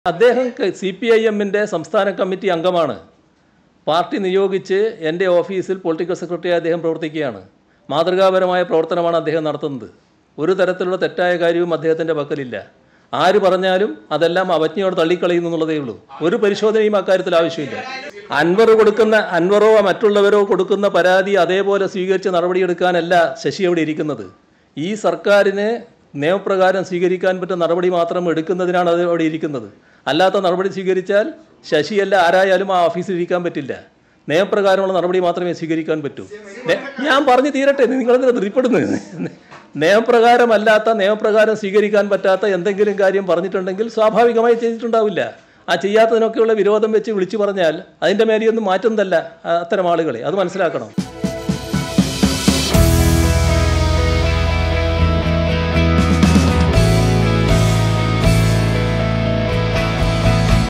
അദ്ദേഹം C P I എമ്മിൻ്റെ സംസ്ഥാന കമ്മിറ്റി അംഗമാണ് പാർട്ടി നിയോഗിച്ച് എൻ്റെ ഓഫീസിൽ പൊളിറ്റിക്കൽ സെക്രട്ടറി അദ്ദേഹം പ്രവർത്തിക്കുകയാണ് മാതൃകാപരമായ പ്രവർത്തനമാണ് അദ്ദേഹം നടത്തുന്നത് ഒരു തരത്തിലുള്ള തെറ്റായ കാര്യവും അദ്ദേഹത്തിൻ്റെ പക്കലില്ല ആര് പറഞ്ഞാലും അതെല്ലാം അവജ്ഞയോട് തള്ളിക്കളയുന്നു എന്നുള്ളതേ ഉള്ളൂ ഒരു പരിശോധനയും അക്കാര്യത്തിൽ ആവശ്യമില്ല അൻവർ കൊടുക്കുന്ന അൻവറോ മറ്റുള്ളവരോ കൊടുക്കുന്ന പരാതി അതേപോലെ സ്വീകരിച്ച് നടപടിയെടുക്കാനല്ല ശശി അവിടെ ഇരിക്കുന്നത് ഈ സർക്കാരിന് നിയമപ്രകാരം സ്വീകരിക്കാൻ പറ്റുന്ന നടപടി മാത്രം എടുക്കുന്നതിനാണ് അത് അവിടെ ഇരിക്കുന്നത് അല്ലാത്ത നടപടി സ്വീകരിച്ചാൽ ശശിയല്ല ആരായാലും ആ ഓഫീസിൽ ഇരിക്കാൻ പറ്റില്ല നിയമപ്രകാരമുള്ള നടപടി മാത്രമേ സ്വീകരിക്കാൻ പറ്റൂ നെ- ഞാൻ പറഞ്ഞു തീരട്ടെ നിങ്ങളെന്തിനാ ധൃതിപ്പെടുന്നത് നിയമപ്രകാരമല്ലാത്ത നിയമപ്രകാരം സ്വീകരിക്കാൻ പറ്റാത്ത എന്തെങ്കിലും കാര്യം പറഞ്ഞിട്ടുണ്ടെങ്കിൽ സ്വാഭാവികമായി ചെയ്തിട്ടുണ്ടാവില്ല ആ ചെയ്യാത്തതിനൊക്കെയുള്ള വിരോധം വെച്ച് വിളിച്ചു പറഞ്ഞാൽ അതിൻ്റെ മേലെയൊന്നും മാറ്റുന്നതല്ല ആ, അത്തരം ആളുകളെ അത് മനസ്സിലാക്കണം